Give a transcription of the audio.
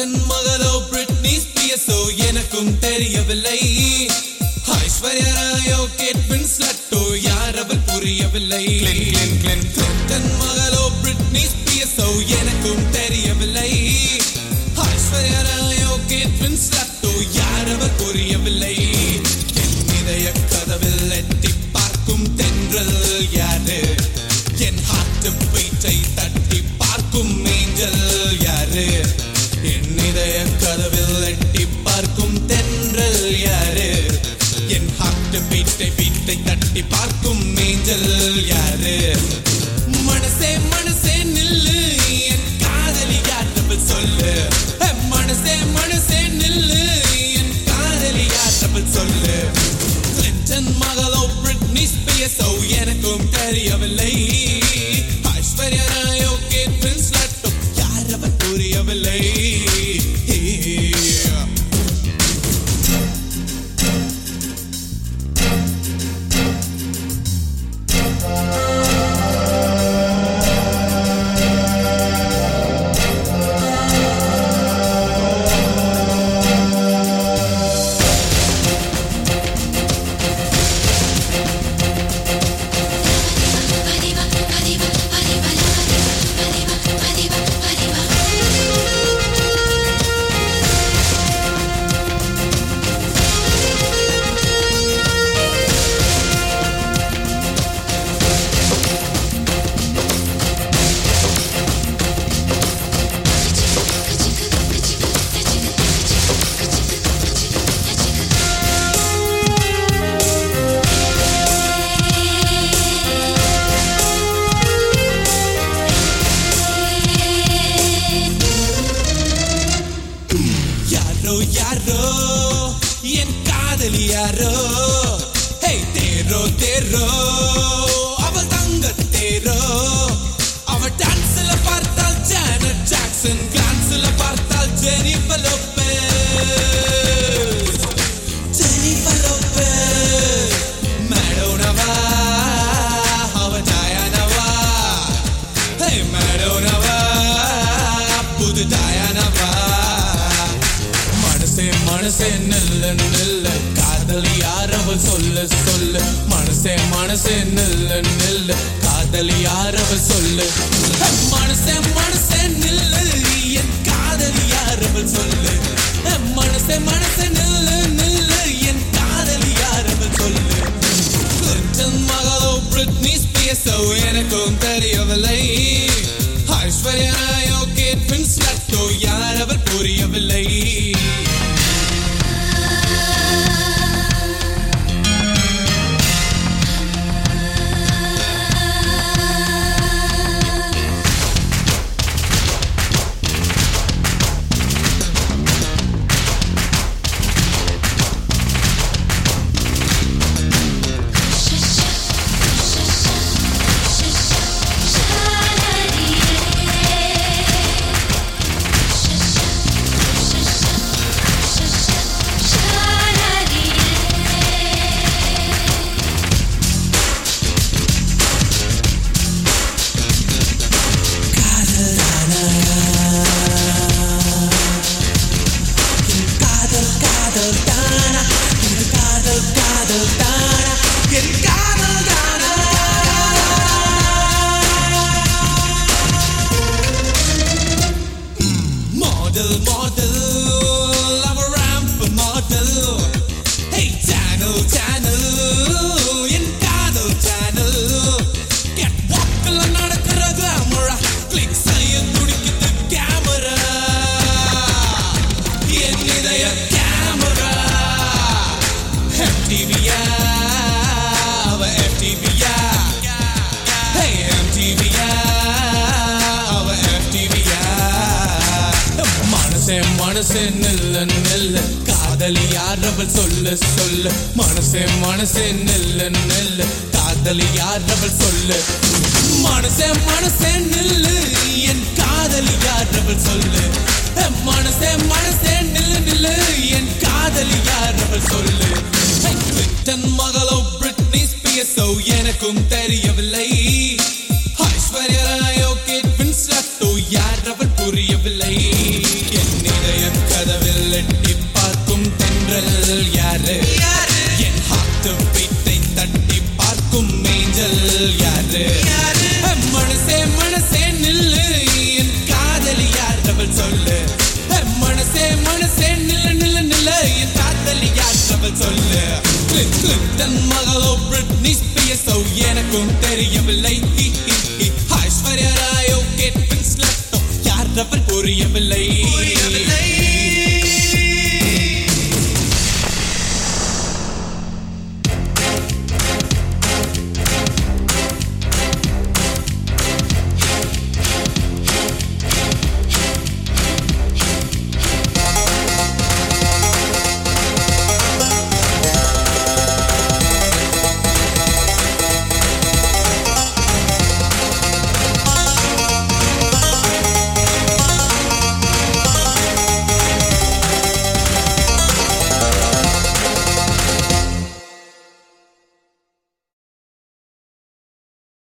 Clinton மகளோ Britney ஸ்பியஸோ எனக்கும் தெரியவில்லை ஐஸ்வர்யா ராயோ கேட் வின்ஸ்லட்டோ யார் அவள் புரியவில்லை கிளின்டன் மகளோ பிரிட்னி ஸ்பியஸோ எனக்கும் தெரியவில்லை ஐஸ்வர்யா ராயோ கேட் வின்ஸ்லட்டோ யார் அவள் புரியவில்லை என் இதய கதவில் எட்டி பார்க்கும் தென்றல் யாரு என் ஹார்ட் பீட்டை தட்டி பார்க்கும் ஏஞ்சல் யாரு என் இதய கதவில் எட்டி பார்க்கும் தென்றல் யாரு என் ஹார்ட் பீட்டை பீட்டை தட்டி பார்க்கும் ஏஞ்சல் யாரு மனசே மனசே நில்லு என் காதலி யாற்றவள் சொல்லு ஹே, மனசே மனசே நில்லு என் காதலி யாற்றவள் சொல்லு கிளின்டன் மகளோ பிரிட்னி ஸ்பியஸோ எனக்கும் தெரியவில்லை ஐஸ்வர்யா ராயோ கேட் வின்ஸ்லட்டோ யார் அவர் புரியவில்லை Arriba, arriba, arriba, arriba, arriba, arriba. யாரோ யாரோ என் காதலி யாரோ ஹே தேரோ தேரோ அவள் தங்க தேரோ அவள் டான்ஸ்ல பார்த்தால் ஜானட் ஜாக்சன் கிளான்ஸ்ல பார்த்தால் ஜெனிஃபர் லோபெஸ் ஜெனிஃபர் லோபெஸ் மேடோனவா அவ டயானவா ஹே மேடோனவா புது டயானவா மனசே மனசே நில்ல நில்ல காதலி யார் அவள் சொல்ல சொல்ல மனசே மனசே நில்ல நில்ல காதலி யார் அவள் சொல்ல மனசே மனசே நில்ல என் காதலி யார் அவள் சொல்ல மனசே மனசே நில்ல நில்ல என் காதலி யார் அவள் சொல்ல கிளின்டன் மகளோ பிரிட்னி ஸ்பியஸோ எனக்கும் தெரியவில்லை ஐஸ்வர்யா ராயோ கேட் வின்ஸ்லட்டோ யார் அவர் புரியவில்லை காதல் காதல் தானா இது காதல் காதல் தானா என் காதல் தானா மாடல் மாடல் அவ ramp model hey Chanel Chanel என் காதல் சேனல் கெட் வாக்கில் நடக்கிற கிளாமரா கிளிக் செய்ய துடிக்குது கேமரா என் இதய கேமரா MTVயா அவ MTVயா ஹே MTVயா அவ MTVயா மனசே மனசே நில்ல நில்ல காதலி யார் அவள் சொல்ல சொல்ல மனசே மனசே நில்ல நில்ல காதலி யார் அவள் சொல்ல மனசே மனசே நில்லு என் காதலி யார் அவள் சொல்லு மனசே மனசே நில்லு நில்லு என் காதலி யார் அவள் சொல்லு கிளின்டன் மகளோ பிரிட்னி ஸ்பியஸோ எனக்கும் தெரியவில்லை ஐஸ்வர்யா ராயோ கேட் வின்ஸ்லட்டோ யார் அவள் புரியவில்லை என் இதய புரியவில்லை